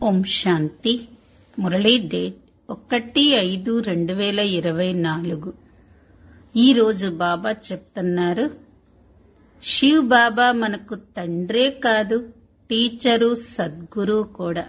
ఓం శాంతి Murali date ఒకటి ఐదు రెండు వేల ఇరవై నాలుగు ఈరోజు బాబా చెప్తున్నారు శివ్ బాబా మనకు తండ్రే కాదు టీచరు సద్గురు కూడా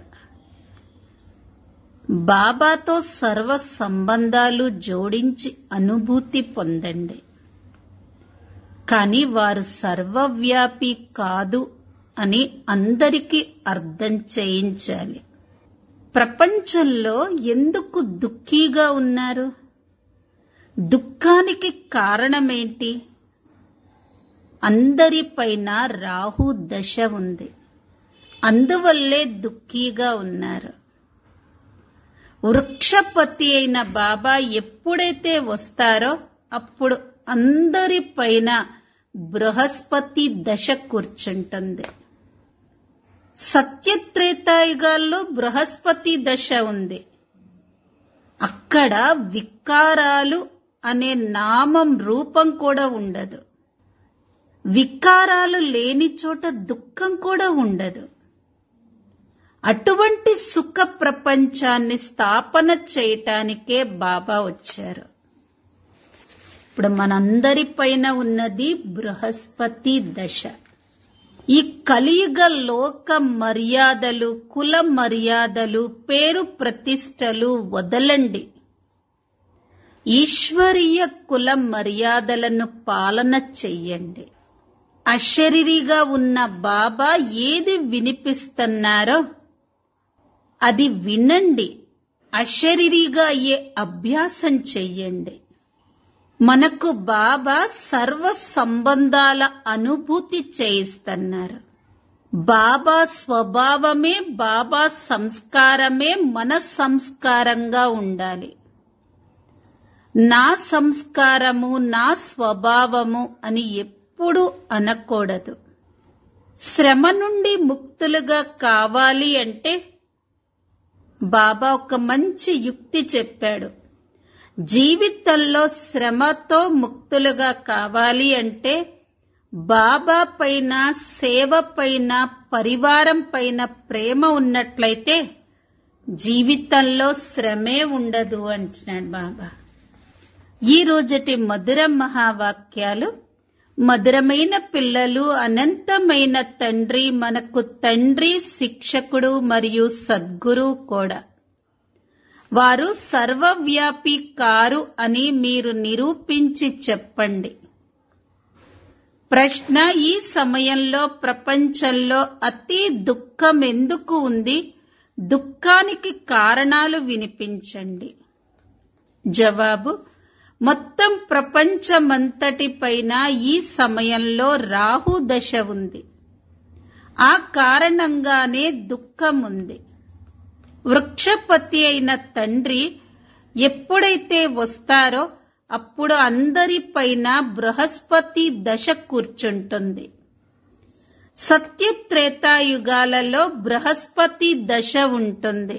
బాబాతో సర్వ సంబంధాలు జోడించి అనుభూతి పొందండి కానీ వారు సర్వవ్యాపి కాదు అని అందరికీ అర్థం చేయించాలి ప్రపంచంలో ఎందుకు దుఃఖీగా ఉన్నారు దుఃఖానికి కారణమేంటి అందరిపైన రాహు దశ ఉంది అందువల్లే దుఃఖీగా ఉన్నారు వృక్షపతి అయిన బాబా ఎప్పుడైతే వస్తారో అప్పుడు అందరిపైన బృహస్పతి దశ కూర్చుంటుంది సత్యత్రేతాయుగాల్లో బృహస్పతి దశ ఉంది అక్కడ వికారాలు అనే నామం రూపం కూడా ఉండదు వికారాలు లేని చోట దుఃఖం కూడా ఉండదు అటువంటి సుఖ ప్రపంచాన్ని స్థాపన చేయటానికే బాబా వచ్చారు ఇప్పుడు మనందరి పైన ఉన్నది బృహస్పతి దశ ఈ కలియుగ లోక మర్యాదలు కుల మర్యాదలు పేరు ప్రతిష్టలు వదలండి ఈశ్వరీయ కుల మర్యాదలను పాలన చెయ్యండి అశరీరిగా ఉన్న బాబా ఏది వినిపిస్తున్నారో అది వినండి అశరీరిగా అయ్యే అభ్యాసం చెయ్యండి మనకు బాబా సర్వ సంబంధాల అనుభూతి చేయిస్తున్నారు బాబా స్వభావమే బాబా సంస్కారమే మన సంస్కారంగా ఉండాలి నా సంస్కారము నా స్వభావము అని ఎప్పుడు అనకూడదు శ్రమ నుండి ముక్తులుగా కావాలి అంటే బాబా ఒక మంచి యుక్తి చెప్పాడు జీవితంలో శ్రమతో ముక్తులుగా కావాలి అంటే బాబా పైన సేవ పైన పరివారం పైన ప్రేమ ఉన్నట్లయితే జీవితంలో శ్రమే ఉండదు అంటున్నాడు బాబా ఈ రోజటి మధుర మహావాక్యాలు మధురమైన పిల్లలు అనంతమైన తండ్రి మనకు తండ్రి శిక్షకుడు మరియు సద్గురు కూడా వారు సర్వవ్యాపి కారు అని మీరు నిరూపించి చెప్పండి ప్రశ్న ఈ సమయంలో ప్రపంచంలో అతి దుఃఖం ఎందుకు ఉంది దుఃఖానికి కారణాలు వినిపించండి జవాబు మొత్తం ప్రపంచమంతటిపైన ఈ సమయంలో రాహు దశ ఉంది ఆ కారణంగానే దుఃఖం ఉంది వృక్షపతి అయిన తండ్రి ఎప్పుడైతే వస్తారో అప్పుడు అందరిపైన బృహస్పతి దశ కూర్చుంటుంది సత్యత్రేతాయుగాలలో బృహస్పతి దశ ఉంటుంది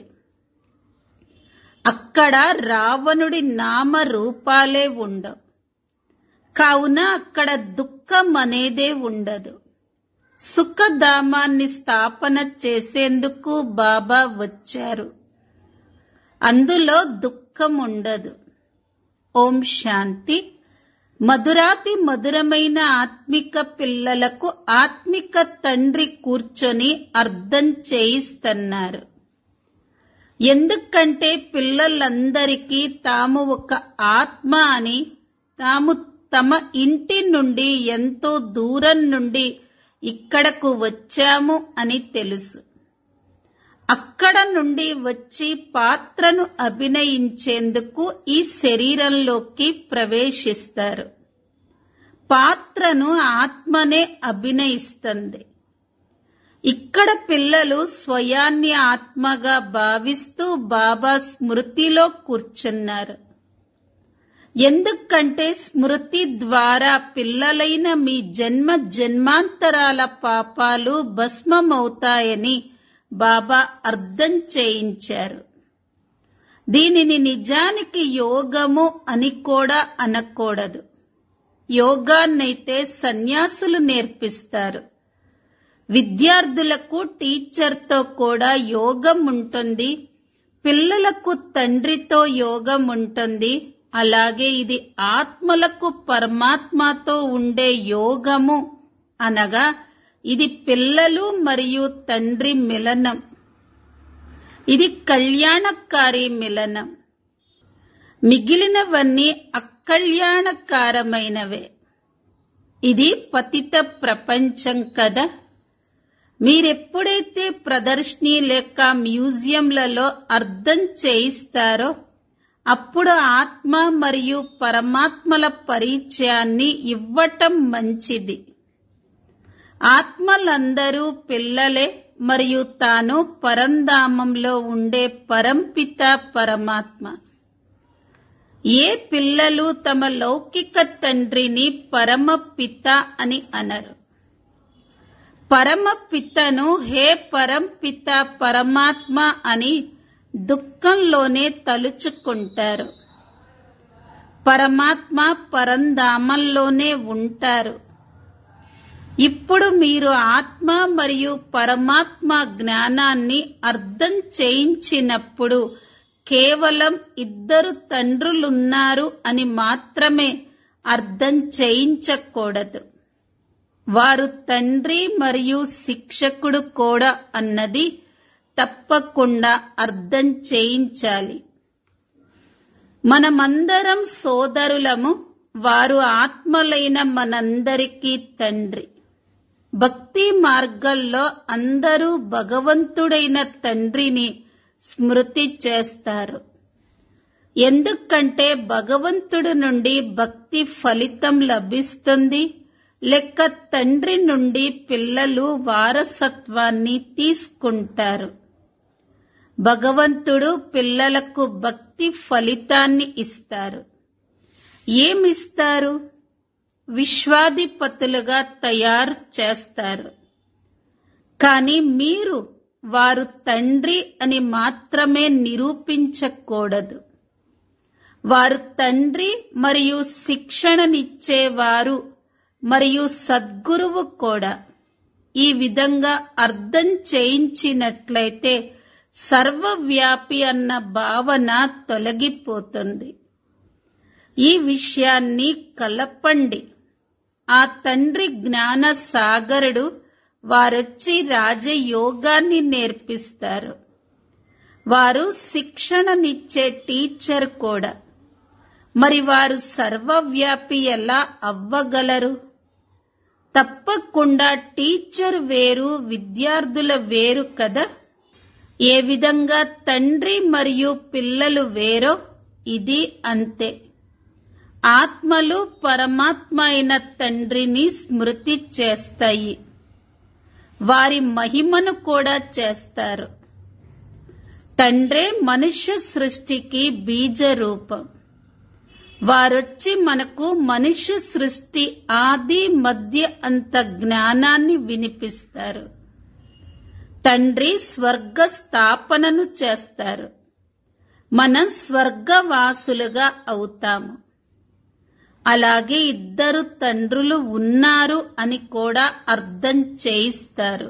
అక్కడ రావణుడి నామ రూపాలే ఉండవు కావున అక్కడ దుఃఖం అనేదే ఉండదు సుఖధామాన్ని స్థాపన చేసేందుకు బాబా వచ్చారు అందులో దుఃఖం ఉండదు ఓం శాంతి మధురాతి మధురమైన ఆత్మిక పిల్లలకు ఆత్మిక తండ్రి కూర్చొని అర్థం చేయిస్తున్నారు ఎందుకంటే పిల్లలందరికీ తాము ఒక ఆత్మ అని తాము తమ ఇంటి నుండి ఎంతో దూరం నుండి ఇక్కడకు వచ్చాము అని తెలుసు అక్కడ నుండి వచ్చి పాత్రను అభినయించేందుకు ఈ శరీరంలోకి ప్రవేశిస్తారు పాత్రను ఆత్మనే అభినయిస్తుంది ఇక్కడ పిల్లలు స్వయాన్ని ఆత్మగా భావిస్తూ బాబా స్మృతిలో కూర్చున్నారు ఎందుకంటే స్మృతి ద్వారా పిల్లలైన మీ జన్మ జన్మాంతరాల పాపాలు భస్మమవుతాయని బాబా అర్థం చేయించారు దీనిని నిజానికి యోగము అని కూడా అనకూడదు యోగాన్నైతే సన్యాసులు నేర్పిస్తారు విద్యార్థులకు టీచర్తో కూడా యోగం ఉంటుంది పిల్లలకు తండ్రితో యోగం ఉంటుంది అలాగే ఇది ఆత్మలకు పరమాత్మతో ఉండే యోగము అనగా ఇది పిల్లలు మరియు తండ్రి మిలనం ఇది కళ్యాణకారి మిలనం మిగిలినవన్నీ అకళ్యాణకారమైనవే ఇది పతిత ప్రపంచం కదా మీరెప్పుడైతే ప్రదర్శని లేక మ్యూజియంలలో అర్థం చేయిస్తారో అప్పుడు ఆత్మ మరియు పరమాత్మల పరిచయాన్ని ఇవ్వటం మంచిది ఆత్మలందరూ పిల్లలే మరియు తాను పరంధామంలో ఉండే పరంపిత పరమాత్మ ఏ పిల్లలు తమ లౌకిక తండ్రిని పరమ పిత అని అనరు పరమ పితను హే పరంపిత పరమాత్మ అని దుఃఖంలోనే తలుచుకుంటారు పరమాత్మ పరంధామంలోనే ఉంటారు ఇప్పుడు మీరు ఆత్మ మరియు పరమాత్మ జ్ఞానాన్ని అర్థం చేయించినప్పుడు కేవలం ఇద్దరు తండ్రులున్నారు అని మాత్రమే అర్థం చేయించకూడదు వారు తండ్రి మరియు శిక్షకుడు కూడా అన్నది తప్పకుండా అర్థం చేయించాలి మనమందరం సోదరులము వారు ఆత్మలైన మనందరికీ తండ్రి భక్తి మార్గంలో అందరూ భగవంతుడైన తండ్రిని స్మృతి చేస్తారు ఎందుకంటే భగవంతుడి నుండి భక్తి ఫలితం లభిస్తుంది లెక్క తండ్రి నుండి పిల్లలు వారసత్వాన్ని తీసుకుంటారు భగవంతుడు పిల్లలకు భక్తి ఫలితాన్ని ఇస్తారు ఏమిస్తారు విశ్వాధిపతులుగా తయారు చేస్తారు కానీ మీరు వారు తండ్రి అని మాత్రమే నిరూపించకూడదు వారు తండ్రి మరియు శిక్షణనిచ్చేవారు మరియు సద్గురువు కూడా ఈ విధంగా అర్థం చేయించినట్లయితే సర్వవ్యాపి అన్న భావన తొలగిపోతుంది ఈ విషయాన్ని కలపండి ఆ తండ్రి జ్ఞాన సాగరుడు వారొచ్చి రాజయోగాన్ని నేర్పిస్తారు వారు శిక్షణనిచ్చే టీచర్ కూడా మరి వారు సర్వవ్యాపి ఎలా అవ్వగలరు తప్పకుండా టీచర్ వేరు విద్యార్థుల వేరు కదా ఏ విధంగా తండ్రి మరియు పిల్లలు వేరో ఇది అంతే ఆత్మలు పరమాత్మ అయిన తండ్రిని స్మృతి చేస్తాయి వారి మహిమను కూడా చేస్తారు తండ్రే మనుష్య సృష్టికి బీజ రూపం వారొచ్చి మనకు మనుష్య సృష్టి ఆది మధ్య అంత జ్ఞానాన్ని వినిపిస్తారు తండ్రి స్వర్గ స్థాపనను చేస్తారు మనం స్వర్గవాసులుగా అవుతాము అలాగే ఇద్దరు తండ్రులు ఉన్నారు అని కూడా అర్థం చేయిస్తారు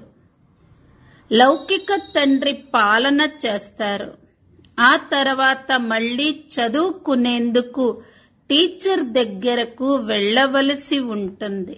లౌకిక తండ్రి పాలన చేస్తారు ఆ తర్వాత మళ్ళీ చదువుకునేందుకు టీచర్ దగ్గరకు వెళ్ళవలసి ఉంటుంది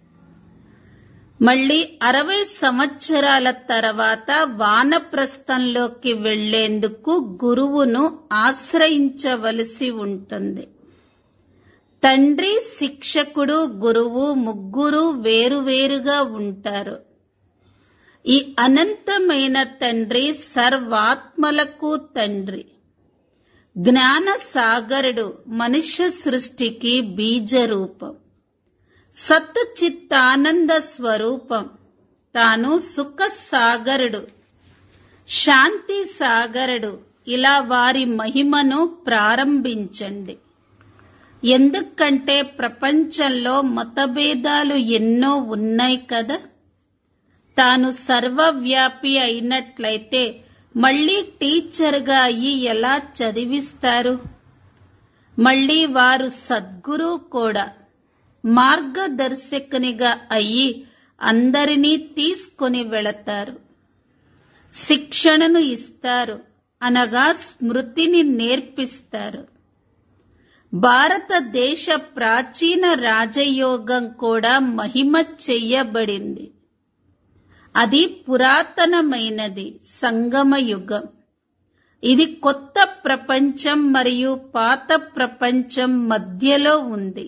మళ్ళీ అరవై సంవత్సరాల తర్వాత వానప్రస్థంలోకి వెళ్లేందుకు గురువును ఆశ్రయించవలసి ఉంటుంది తండ్రి శిక్షకుడు గురువు ముగ్గురు వేరువేరుగా ఉంటారు ఈ అనంతమైన తండ్రి సర్వాత్మలకు తండ్రి జ్ఞాన సాగరుడు మనుష్య సృష్టికి బీజ రూపం సత్ చిత్తానంద స్వరూపం తాను సుఖ సాగరుడు శాంతి సాగరుడు ఇలా వారి మహిమను ప్రారంభించండి ఎందుకంటే ప్రపంచంలో మతభేదాలు ఎన్నో ఉన్నాయి కదా తాను సర్వవ్యాపి అయినట్లయితే మళ్ళీ టీచర్గా అయ్యి ఎలా చదివిస్తారు మళ్ళీ వారు సద్గురు కూడా మార్గదర్శకునిగా అయ్యి అందరినీ తీసుకొని వెళతారు శిక్షణను ఇస్తారు అనగా స్మృతిని నేర్పిస్తారు భారతదేశ ప్రాచీన రాజయోగం కూడా మహిమ చెయ్యబడింది అది పురాతనమైనది సంగమ యుగం ఇది కొత్త ప్రపంచం మరియు పాత ప్రపంచం మధ్యలో ఉంది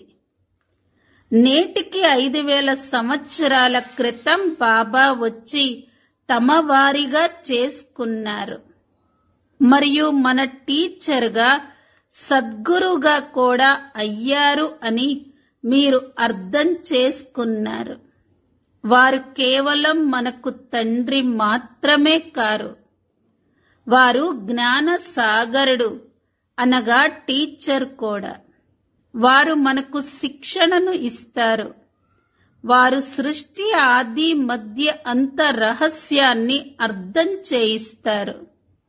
నేటికి ఐదు వేల సంవత్సరాల క్రితం బాబా వచ్చి తమ వారిగా చేసుకున్నారు మరియు మన టీచర్గా సద్గురుగా కూడా అయ్యారు అని మీరు అర్థం చేసుకున్నారు వారు కేవలం మనకు తండ్రి మాత్రమే కారు వారు జ్ఞాన సాగరుడు అనగా టీచర్ కూడా వారు మనకు శిక్షణను ఇస్తారు వారు సృష్టి ఆది మధ్య అంత రహస్యాన్ని అర్థం చేయిస్తారు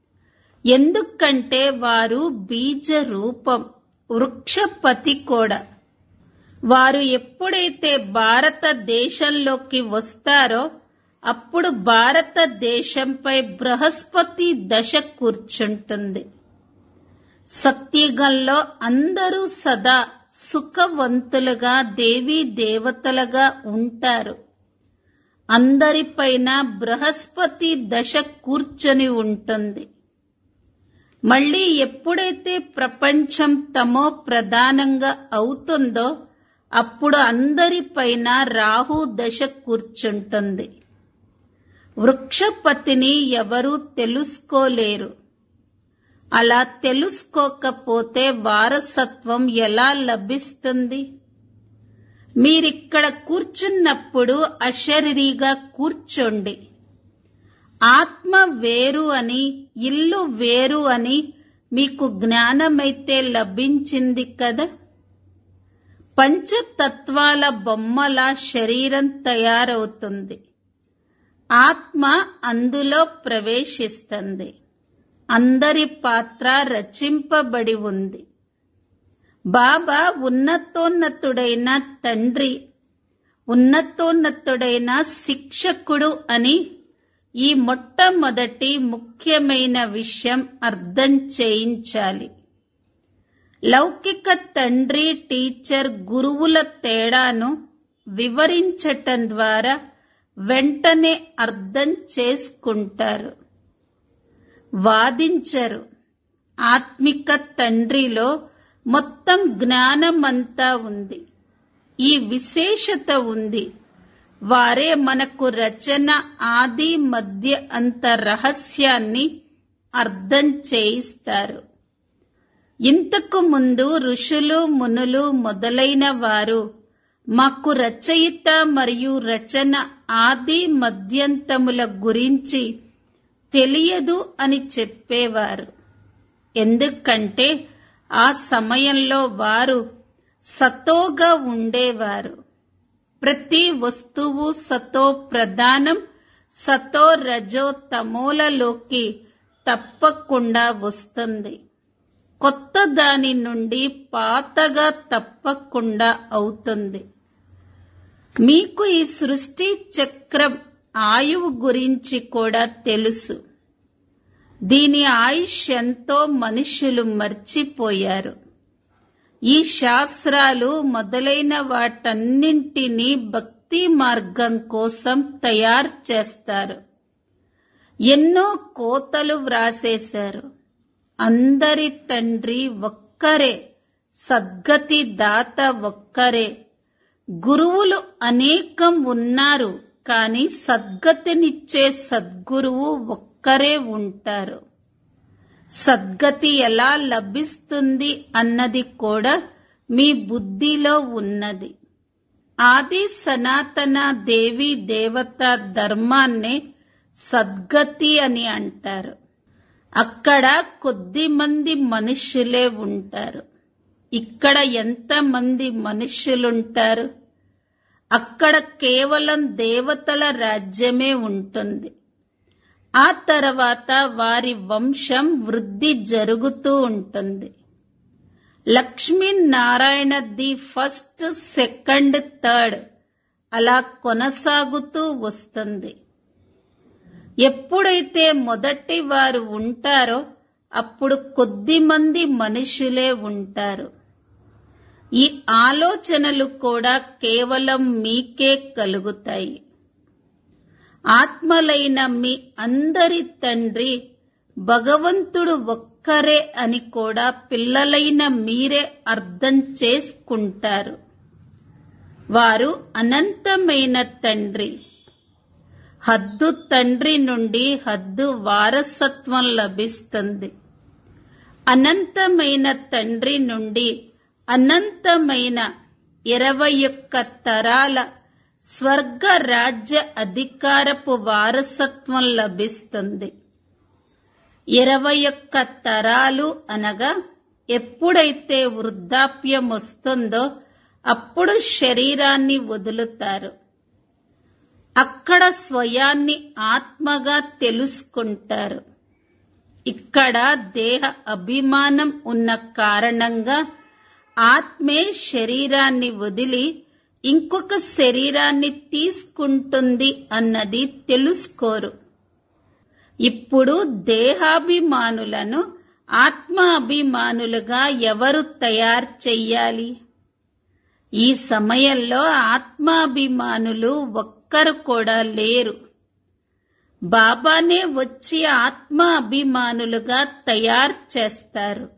ఎందుకంటే వారు బీజ రూపం వృక్షపతి కూడా వారు ఎప్పుడైతే భారతదేశంలోకి వస్తారో అప్పుడు భారతదేశంపై బృహస్పతి దశ కూర్చుంటుంది సత్యుగంలో అందరూ సదా సుఖవంతులుగా దేవీ దేవతలుగా ఉంటారు అందరిపైన బృహస్పతి దశ కూర్చొని ఉంటుంది మళ్ళీ ఎప్పుడైతే ప్రపంచం తమో ప్రధానంగా అవుతుందో అప్పుడు అందరిపైన రాహు దశ కూర్చుంటుంది వృక్షపతిని ఎవరూ తెలుసుకోలేరు అలా తెలుసుకోకపోతే వారసత్వం ఎలా లభిస్తుంది మీరిక్కడ కూర్చున్నప్పుడు అశరీరిగా కూర్చోండి ఆత్మ వేరు అని ఇల్లు వేరు అని మీకు జ్ఞానమైతే లభించింది కదా పంచతత్వాల బొమ్మల శరీరం తయారవుతుంది ఆత్మ అందులో ప్రవేశిస్తుంది అందరి పాత్ర రచింపబడి ఉంది బాబా ఉన్నతోన్నతుడైన తండ్రి ఉన్నతోన్నతుడైన శిక్షకుడు అని ఈ మొట్టమొదటి ముఖ్యమైన విషయం అర్థం చేయించాలి లౌకిక తండ్రి టీచర్ గురువుల తేడాను వివరించటం ద్వారా వెంటనే అర్థం చేసుకుంటారు వాదించరు ఆత్మిక తండ్రిలో మొత్తం జ్ఞానమంతా ఉంది ఈ విశేషత ఉంది వారే మనకు రచన ఆది మధ్య అంత రహస్యాన్ని అర్థం చేయిస్తారు ఇంతకు ముందు ఋషులు మునులు మొదలైన వారు మాకు రచయిత మరియు రచన ఆది మధ్యంతముల గురించి తెలియదు అని చెప్పేవారు ఎందుకంటే ఆ సమయంలో వారు సతోగా ఉండేవారు ప్రతి వస్తువు సతో ప్రధానం సతో రజో తమోలలోకి తప్పకుండా వస్తుంది కొత్త దాని నుండి పాతగా తప్పకుండా అవుతుంది మీకు ఈ సృష్టి చక్రం ఆయువు గురించి కూడా తెలుసు దీని ఆయుష్ ఎంతో మనుషులు మర్చిపోయారు ఈ శాస్త్రాలు మొదలైన వాటన్నింటినీ భక్తి మార్గం కోసం తయారు చేస్తారు ఎన్నో కోతలు వ్రాసేశారు అందరి తండ్రి ఒక్కరే సద్గతి దాత ఒక్కరే గురువులు అనేకం ఉన్నారు కాని సద్గతినిచ్చే సద్గురువు ఒక్కరే ఉంటారు సద్గతి ఎలా లభిస్తుంది అన్నది కూడా మీ బుద్ధిలో ఉన్నది ఆది సనాతన దేవి దేవత ధర్మాన్నే సద్గతి అని అంటారు అక్కడ కొద్ది మంది మనుష్యులే ఉంటారు ఇక్కడ ఎంతమంది మనుష్యులుంటారు అక్కడ కేవలం దేవతల రాజ్యమే ఉంటుంది ఆ తర్వాత వారి వంశం వృద్ధి జరుగుతూ ఉంటుంది Lakshminarayana the first second third అలా కొనసాగుతూ వస్తుంది ఎప్పుడైతే మొదటి వారు ఉంటారో అప్పుడు కొద్ది మంది మనుషులే ఉంటారు ఈ ఆలోచనలు కూడా కేవలం మీకే కలుగుతాయి ఆత్మలైన మీ అందరి తండ్రి భగవంతుడు ఒక్కరే అని కూడా పిల్లలైన మీరే అర్థం చేసుకుంటారు వారు అనంతమైన తండ్రి హద్దు తండ్రి నుండి హద్దు వారసత్వం లభిస్తుంది అనంతమైన తండ్రి నుండి అనంతమైన ఇరవై ఒక్క తరాల స్వర్గ రాజ్య అధికారపు వారసత్వం లభిస్తుంది ఇరవై ఒక్క తరాలు అనగా ఎప్పుడైతే వృద్ధాప్యం వస్తుందో అప్పుడు శరీరాన్ని వదులుతారు అక్కడ స్వయాన్ని ఆత్మగా తెలుసుకుంటారు ఇక్కడ దేహ అభిమానం ఉన్న కారణంగా ఆత్మే శరీరాన్ని వదిలి ఇంకొక శరీరాన్ని తీసుకుంటుంది అన్నది తెలుసుకోరు ఇప్పుడు దేహాభిమానులను ఆత్మాభిమానులుగా ఎవరు తయారు చెయ్యాలి ఈ సమయంలో ఆత్మాభిమానులు ఒక్కరు కూడా లేరు బాబానే వచ్చి ఆత్మ అభిమానులుగా తయారు చేస్తారు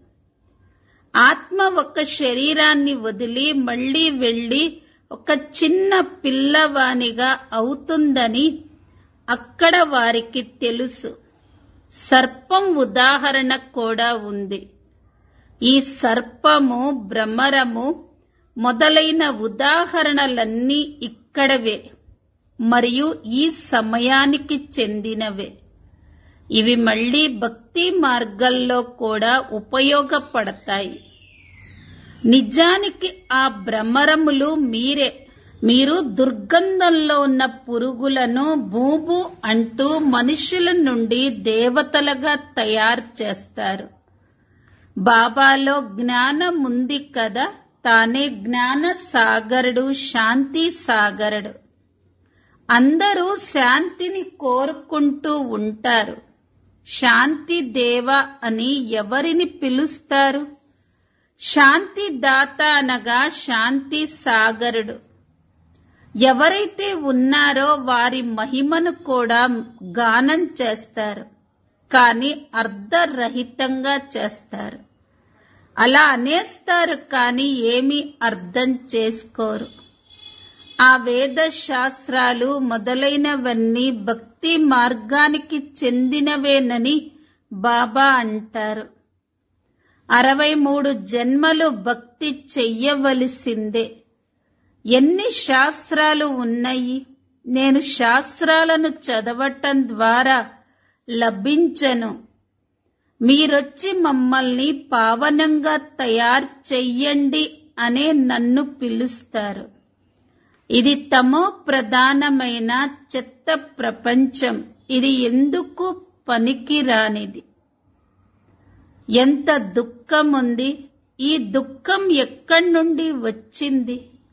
ఆత్మ ఒక శరీరాన్ని వదిలి మళ్ళీ వెళ్లి ఒక చిన్న పిల్లవానిగా అవుతుందని అక్కడ వారికి తెలుసు సర్పం ఉదాహరణ కూడా ఉంది ఈ సర్పము భ్రమరము మొదలైన ఉదాహరణలన్నీ ఇక్కడవే మరియు ఈ సమయానికి చెందినవే ఇవి మళ్ళీ భక్తి మార్గంలో కూడా ఉపయోగపడతాయి నిజానికి ఆ భ్రమరములు మీరే మీరు దుర్గంధంలో ఉన్న పురుగులను భూభు అంటూ మనుషుల నుండి దేవతలుగా తయారు చేస్తారు బాబాలో జ్ఞానం ఉంది కదా తానే జ్ఞాన సాగరుడు శాంతి సాగరుడు అందరూ శాంతిని కోరుకుంటూ ఉంటారు శాంతి దేవ అని ఎవరిని పిలుస్తారు శాంతి దాత అనగా శాంతి సాగరుడు ఎవరైతే ఉన్నారో వారి మహిమను కూడా గానం చేస్తారు కానీ అర్ధరహితంగా చేస్తారు అలా అనేస్తారు కానీ ఏమీ అర్థం చేసుకోరు ఆ వేద శాస్త్రాలు మొదలైనవన్నీ భక్తి మార్గానికి చెందినవేనని బాబా అంటారు అరవై మూడు జన్మలు భక్తి చెయ్యవలసిందే ఎన్ని శాస్త్రాలు ఉన్నాయి నేను శాస్త్రాలను చదవటం ద్వారా లభించను మీరొచ్చి మమ్మల్ని పావనంగా తయారు చెయ్యండి అనే నన్ను పిలుస్తారు ఇది తమో ప్రధానమైన చెత్త ప్రపంచం ఇది ఎందుకు పనికిరానిది ఎంత దుఃఖం ఉంది ఈ దుఃఖం ఎక్కడి నుండి వచ్చింది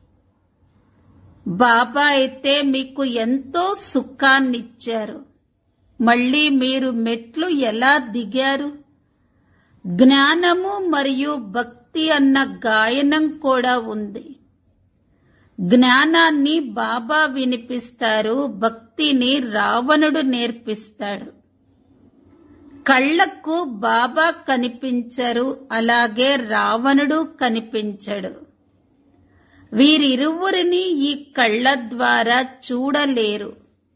బాబా అయితే మీకు ఎంతో సుఖాన్నిచ్చారు మళ్ళీ మీరు మెట్లు ఎలా దిగారు జ్ఞానము మరియు భక్తి అన్న గాయనం కూడా ఉంది జ్ఞానాన్ని బాబా వినిపిస్తారు భక్తిని రావణుడు నేర్పిస్తాడు కళ్లకు బాబా కనిపించరు అలాగే రావణుడు కనిపించడు వీరిరువురిని ఈ కళ్ళ ద్వారా చూడలేరు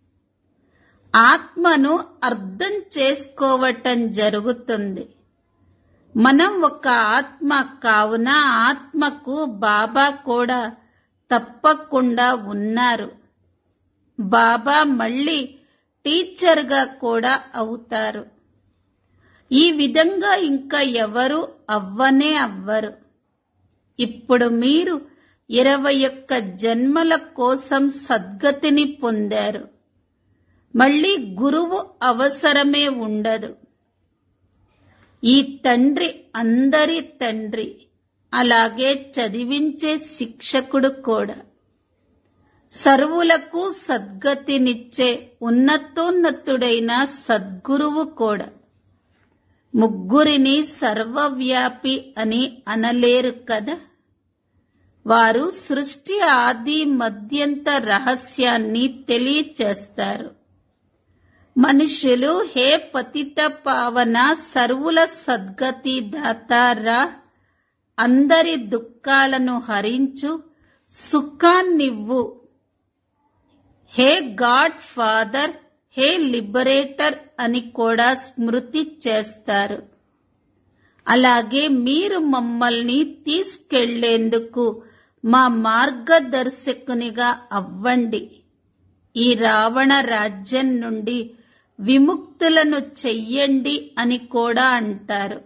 ఆత్మను అర్థం చేసుకోవటం జరుగుతుంది మనం ఒక ఆత్మ కావున ఆత్మకు బాబా కూడా తప్పకుండా ఉన్నారు బాబా మళ్ళీ టీచర్గా కూడా అవుతారు ఈ విధంగా ఇంకా ఎవరు అవ్వనే అవ్వరు ఇప్పుడు మీరు ఇరవై ఒక్క జన్మల కోసం సద్గతిని పొందారు మళ్ళీ గురువు అవసరమే ఉండదు ఈ తండ్రి అందరి తండ్రి అలాగే చదివించే శిక్షకుడు కూడా సర్వులకు సద్గతినిచ్చే ఉన్నతోన్నతుడైన సద్గురువు కూడా ముగ్గురిని సర్వవ్యాపి అని అనలేరు కదా వారు సృష్టి ఆది మధ్యంత రహస్యాన్ని తెలియచేస్తారు మనుషులు హే పతిత పావన సర్వుల సద్గతి దాతారా అందరి దుఃఖాలను హరించు సుఖాన్నివ్వు హే గాడ్ ఫాదర్ హే లిబరేటర్ అని కూడా స్మృతి చేస్తారు అలాగే మీరు మమ్మల్ని తీసుకెళ్లేందుకు మా మార్గదర్శకునిగా అవ్వండి ఈ రావణ రాజ్యం నుండి విముక్తులను చెయ్యండి అని కూడా అంటారు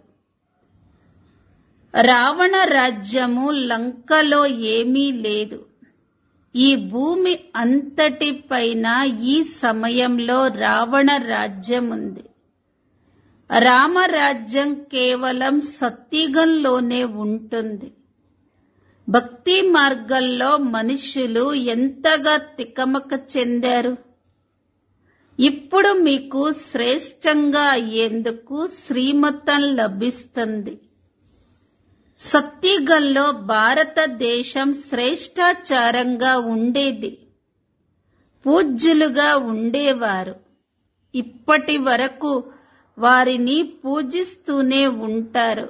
రావణ రాజ్యము లంకలో ఏమీ లేదు ఈ భూమి అంతటిపైన ఈ సమయంలో రావణ రాజ్యం ఉంది రామరాజ్యం కేవలం సత్యుగంలోనే ఉంటుంది భక్తి మార్గంలో మనుషులు ఎంతగా తికమక చెందారు ఇప్పుడు మీకు శ్రేష్టంగా అయ్యేందుకు శ్రీమతం లభిస్తుంది సత్యుగంలో భారతదేశం శ్రేష్టాచారంగా ఉండేది పూజ్యులుగా ఉండేవారు ఇప్పటి వరకు వారిని పూజిస్తూనే ఉంటారు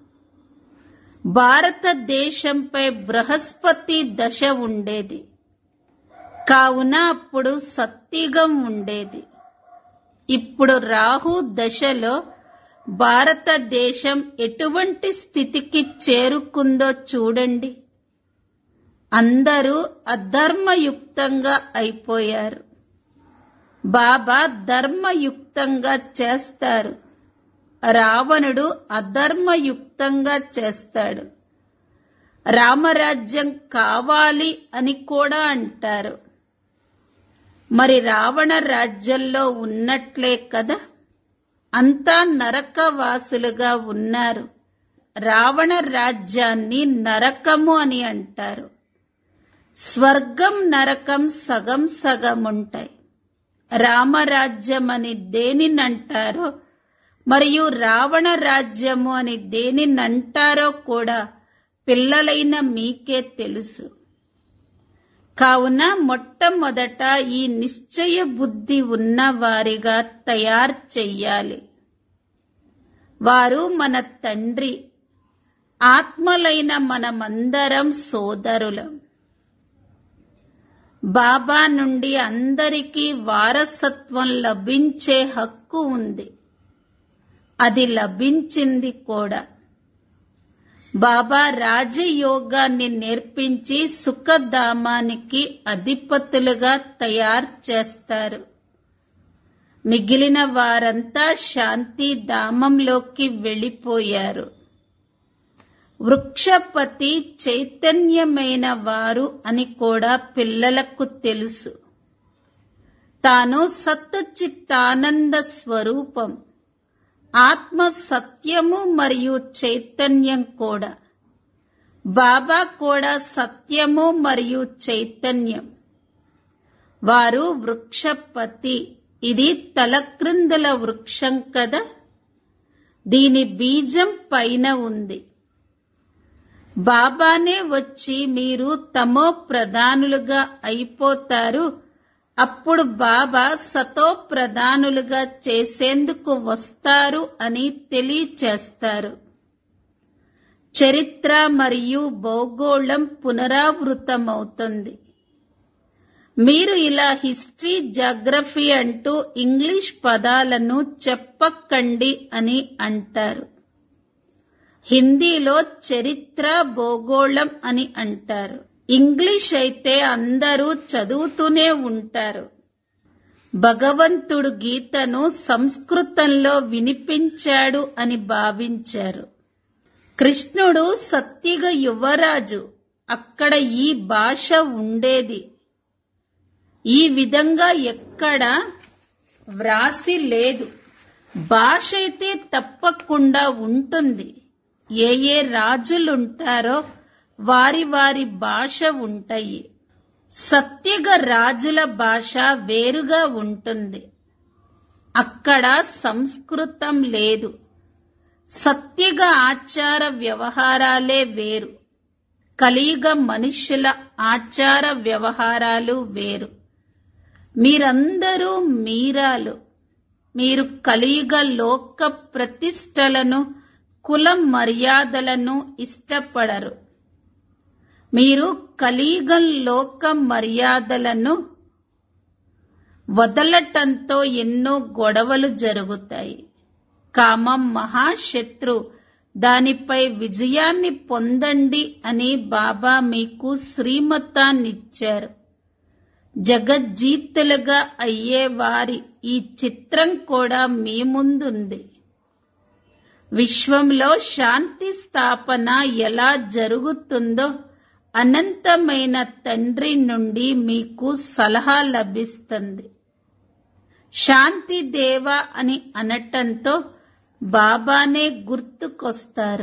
భారతదేశంపై బృహస్పతి దశ ఉండేది కావున అప్పుడు సత్యుగం ఉండేది ఇప్పుడు రాహు దశలో భారతదేశం ఎటువంటి స్థితికి చేరుకుందో చూడండి అందరూ అధర్మయుక్తంగా అయిపోయారు బాబా ధర్మయుక్తంగా చేస్తారు రావణుడు అధర్మయుక్తంగా చేస్తాడు రామరాజ్యం కావాలి అని కూడా అంటారు మరి రావణ రాజ్యంలో ఉన్నట్లే కదా అంతా నరకవాసులుగా ఉన్నారు రావణ రాజ్యాన్ని నరకము అని అంటారు స్వర్గం నరకం సగం సగం ఉంటాయి రామరాజ్యం అని దేనినంటారో మరియు రావణ రాజ్యము అని దేనినంటారో కూడా పిల్లలైన మీకే తెలుసు కావున మొట్టమొదట ఈ నిశ్చయ బుద్ధి ఉన్న వారిగా తయారు చెయ్యాలి వారు మన తండ్రి ఆత్మలైన మనమందరం సోదరులం బాబా నుండి అందరికీ వారసత్వం లభించే హక్కు ఉంది అది లభించింది కూడా బాబా రాజయోగాన్ని నేర్పించి సుఖధామానికి అధిపతులుగా తయారు చేస్తారు మిగిలిన వారంతా శాంతి ధామంలోకి వెళ్ళిపోయారు వృక్షపతి చైతన్యమైన వారు అని కూడా పిల్లలకు తెలుసు తాను సత్తుచిత్తానంద స్వరూపం ఆత్మ సత్యము మరియు చైతన్యం కూడా బాబా కూడా సత్యము మరియు చైతన్యం వారు వృక్షపతి ఇది తలక్రిందుల వృక్షం కదా దీని బీజం పైన ఉంది బాబానే వచ్చి మీరు తమో ప్రధానులుగా అయిపోతారు అప్పుడు బాబా సతో ప్రధానులుగా చేసేందుకు వస్తారు అని తెలియచేస్తారు చరిత్ర మరియు భూగోళం పునరావృతమవుతుంది మీరు ఇలా హిస్టరీ జాగ్రఫీ అంటూ ఇంగ్లీష్ పదాలను చెప్పకండి అని అంటారు హిందీలో చరిత్ర భూగోళం అని అంటారు ఇంగ్లీష్ అయితే అందరూ చదువుతూనే ఉంటారు భగవంతుడు గీతను సంస్కృతంలో వినిపించాడు అని భావించారు కృష్ణుడు సత్యగ యువరాజు అక్కడ ఈ భాష ఉండేది ఈ విధంగా ఎక్కడ వ్రాసి లేదు భాష అయితే తప్పకుండా ఉంటుంది ఏ ఏ రాజులుంటారో వారి వారి భాష ఉంటాయి సత్యగ రాజుల భాష వేరుగా ఉంటుంది అక్కడ సంస్కృతం లేదు సత్యగ ఆచార వ్యవహారాలే వేరు కలియుగ మనుష్యుల ఆచార వ్యవహారాలు వేరు మీరందరూ మీరాలు మీరు కలియుగ లోక ప్రతిష్టలను కుల మర్యాదలను ఇష్టపడరు మీరు కలియుగం లోక మర్యాదలను వదలటంతో ఎన్నో గొడవలు జరుగుతాయి కామం మహాశత్రు దానిపై విజయాన్ని పొందండి అని బాబా మీకు శ్రీమతాన్నిచ్చారు జగజ్జీతులుగా అయ్యే వారి ఈ చిత్రం కూడా మీ ముందుంది విశ్వంలో శాంతి స్థాపన ఎలా జరుగుతుందో అనంతమైన తండ్రి నుండి మీకు సలహా లభిస్తుంది శాంతి దేవ అని అనటంతో బాబానే గుర్తుకొస్తారు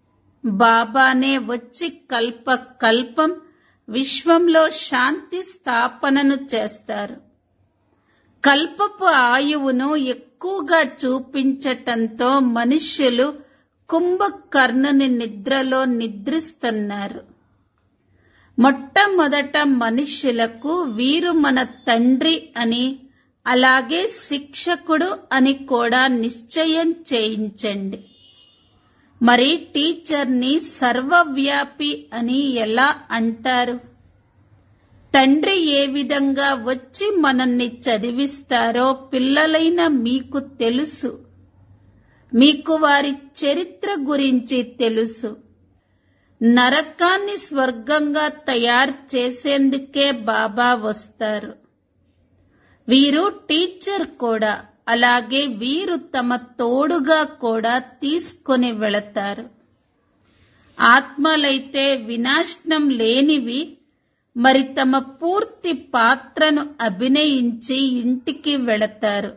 బాబానే వచ్చి కల్ప కల్పం విశ్వంలో శాంతి స్థాపనను చేస్తారు కల్పపు ఆయువును ఎక్కువగా చూపించటంతో మనుష్యులు కుంభకర్ణుని నిద్రలో నిద్రిస్తున్నారు మొట్టమొదట మనుష్యులకు వీరు మన తండ్రి అని అలాగే శిక్షకుడు అని కూడా నిశ్చయం చేయించండి మరి టీచర్ని సర్వవ్యాపి అని ఎలా అంటారు తండ్రి ఏ విధంగా వచ్చి మనల్ని చదివిస్తారో పిల్లలైన మీకు తెలుసు మీకు వారి చరిత్ర గురించి తెలుసు నరకాన్ని స్వర్గంగా తయారు చేసేందుకే బాబా వస్తారు వీరు టీచర్ కూడా అలాగే వీరు తమ తోడుగా కూడా తీసుకొని వెళతారు ఆత్మలైతే వినాశనం లేనివి మరి తమ పూర్తి పాత్రను అభినయించి ఇంటికి వెళతారు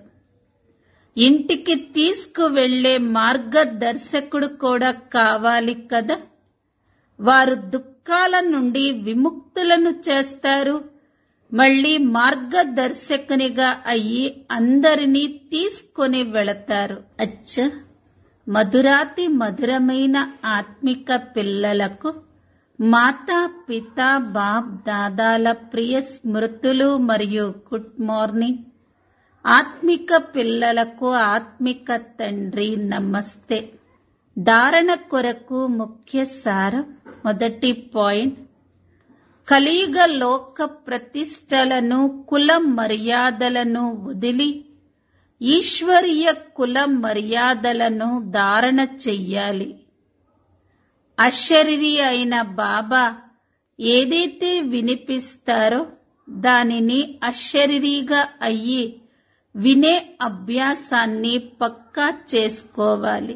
ఇంటికి తీసుకువెళ్లే మార్గదర్శకుడు కూడా కావాలి కదా వారు దుఃఖాల నుండి విముక్తులను చేస్తారు మళ్ళీ మార్గదర్శకునిగా అయ్యి అందరినీ తీసుకొని వెళతారు అచ్చ మధురాతి మధురమైన ఆత్మిక పిల్లలకు మాతా పిత బాప్ దాదాల ప్రియ స్మృతులు మరియు గుడ్ మార్నింగ్ ఆత్మిక పిల్లలకు ఆత్మిక తండ్రి నమస్తే ధారణ కొరకు ముఖ్య సారం మొదటి పాయింట్ కలియుగ లోక ప్రతిష్టలను కుల మర్యాదలను వదిలి ఈశ్వరీయ కుల మర్యాదలను ధారణ చెయ్యాలి అశరీరి అయిన బాబా ఏదైతే వినిపిస్తారో దానిని అశరీరిగా అయ్యి వినే అభ్యాసాన్ని పక్కా చేసుకోవాలి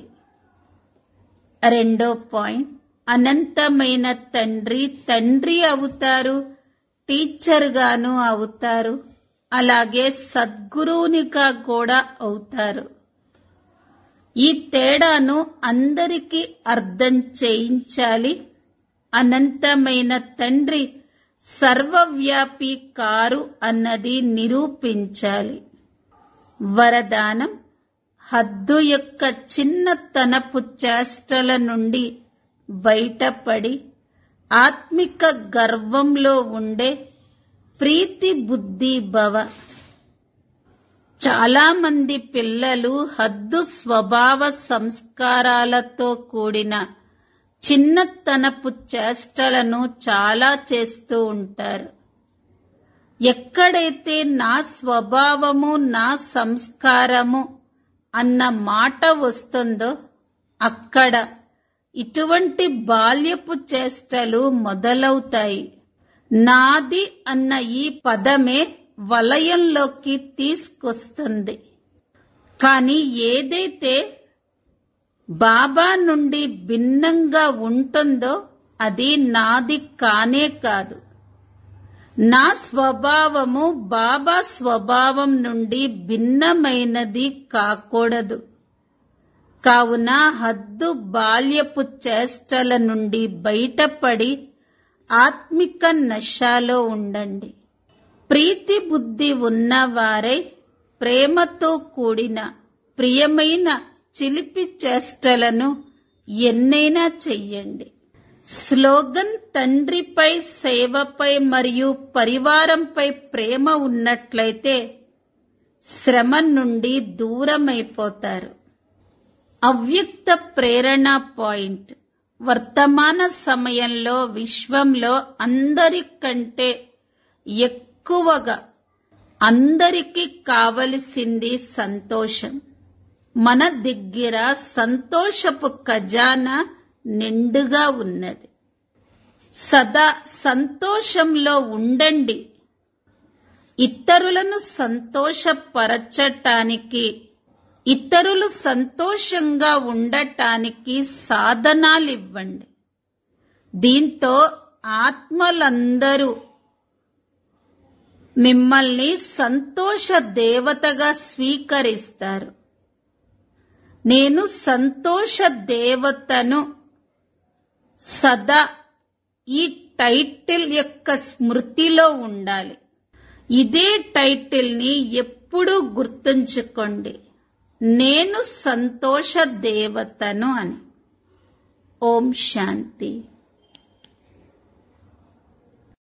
రెండో పాయింట్ అనంతమైన తండ్రి తండ్రి అవుతారు టీచర్ గాను అవుతారు అలాగే సద్గురువునిగా కూడా అవుతారు ఈ తేడాను అందరికీ అర్థం చేయించాలి అనంతమైన తండ్రి సర్వవ్యాపి కారు అన్నది నిరూపించాలి వరదానం హద్దు యొక్క చిన్నతనపు చేష్టల నుండి బయటపడి ఆత్మిక గర్వంలో ఉండే ప్రీతి బుద్ధి భవ చాలా మంది పిల్లలు హద్దు స్వభావ సంస్కారాలతో కూడిన చిన్నతనపు చేష్టలను చాలా చేస్తూ ఉంటారు ఎక్కడైతే నా స్వభావము నా సంస్కారము అన్న మాట వస్తుందో అక్కడ ఇటువంటి బాల్యపు చేష్టలు మొదలవుతాయి నాది అన్న ఈ పదమే వలయంలోకి తీసుకొస్తుంది కానీ ఏదైతే బాబా నుండి భిన్నంగా ఉంటుందో అది నాది కానే కాదు నా స్వభావము బాబా స్వభావం నుండి భిన్నమైనది కాకూడదు కావున హద్దు బాల్యపు చేష్టల నుండి బయటపడి ఆత్మిక నశాలో ఉండండి ప్రీతి బుద్ధి ఉన్నవారై ప్రేమతో కూడిన ప్రియమైన చిలిపి చేష్టలను ఎన్నైనా చెయ్యండి స్లోగన్ తండ్రిపై సేవపై మరియు పరివారంపై ప్రేమ ఉన్నట్లయితే శ్రమ నుండి దూరమైపోతారు అవ్యక్త ప్రేరణ పాయింట్ వర్తమాన సమయంలో విశ్వంలో అందరికంటే ఎక్కువగా అందరికీ కావలసింది సంతోషం మన దగ్గర సంతోషపు ఖజానా నిండుగా ఉన్నది సదా సంతోషంలో ఉండండి ఇతరులను సంతోషపరచటానికి ఇతరులు సంతోషంగా ఉండటానికి సాధనాలివ్వండి దీంతో ఆత్మలందరూ మిమ్మల్ని సంతోష దేవతగా స్వీకరిస్తారు నేను సంతోష దేవతను సదా ఈ టైటిల్ యొక్క స్మృతిలో ఉండాలి ఇదే టైటిల్ ని ఎప్పుడూ గుర్తుంచుకోండి నేను సంతోష దేవతను అని ఓం శాంతి